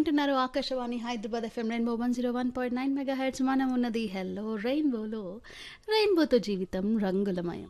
వింటున్నారు Akashvani Hyderabad FM rainbow one zero one point nine mega heads మనం ఉన్నది హెల్లో రెయిన్బోలో రెయిన్బోతో జీవితం రంగులమయం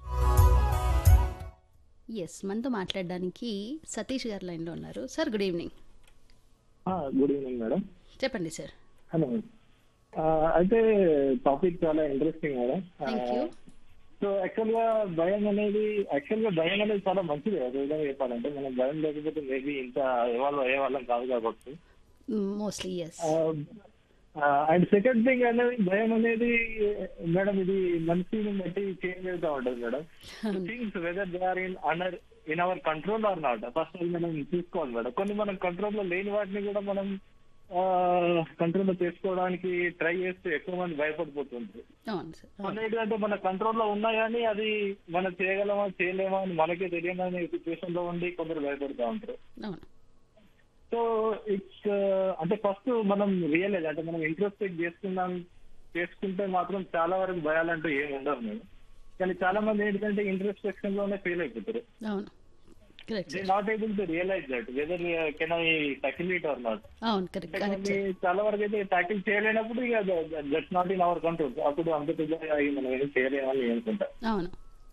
ఎస్ మనతో మాట్లాడడానికి సతీష్ గారు లైన్లో ఉన్నారు sir good evening good evening madam చెప్పండి సార్ హలో అయితే టాపిక్ చాలా interesting madam thank you so యాక్చువల్ గా భయం అనేది యాక్చువల్ గా భయం అనేది చాలా మంచిది ఒక విధంగా చెప్పాలంటే మనం భయం లేకపోతే మేబీ ఇంత ఎవాల్వ్ అయ్యే వాళ్ళం కాదు కాబట్టి mostly yes and second thing అనేది భయం అనేది మేడం ఇది మనిషిని బట్టి చేంజ్ అవుతా ఉంటుంది madam things whether they are in under in our control or not first మనం చూసుకోవాలి మేడం కొన్ని మనం కంట్రోల్ లో లేని వాటిని కూడా మనం కంట్రోల్ లో చేసుకోవడానికి ట్రై చేస్తే ఎక్కువ మంది భయపడిపోతుంది అవును సార్ కొన్ని ఏంటంటే మన కంట్రోల్ లో ఉన్నా కానీ అది మనం చేయగలమా చేయలేమా అని మనకే తెలియని సిచ్యువేషన్ లో ఉండి కొందరు భయపడుతూ ఉంటారు అవును సో ఇట్స్ అంటే ఫస్ట్ మనం రియలైజ్ అంటే మనం ఇంట్రోస్పెక్ట్ చేసుకున్నాం చేసుకుంటే మాత్రం చాలా వరకు భయాలంటూ ఏమి ఉండవు మేము కానీ చాలా మంది ఏంటంటే ఇంట్రోస్పెక్షన్ లోనే ఫెయిల్ అయిపోతారు అవును correct they sir not able to realise that whether can I tackle it or not అవును కరెక్ట్ కరెక్ట్ కొన్ని చాలా వరకు అయితే టాకిల్ చేయలేనప్పుడు ఇక that's not in our control అప్పుడు అంత పెద్ద అయ్యి మనం ఏం చేయలేమని అనుకుంటా అవును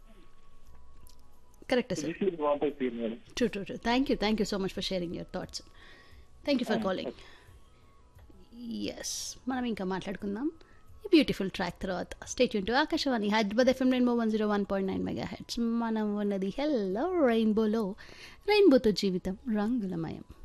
correct sir this is what I feel madam true true true thank you thank you so much for sharing your thoughts thank you for calling yes మనం ఇంకా మాట్లాడుకుందాం ఈ బ్యూటిఫుల్ ట్రాక్ తర్వాత స్టేట్ యూన్ to Akashvani Hyderabad FM rainbow one zero one point nine mega heads మనం ఉన్నది hello రెయిన్బోలో రెయిన్బోతో జీవితం రంగులమయం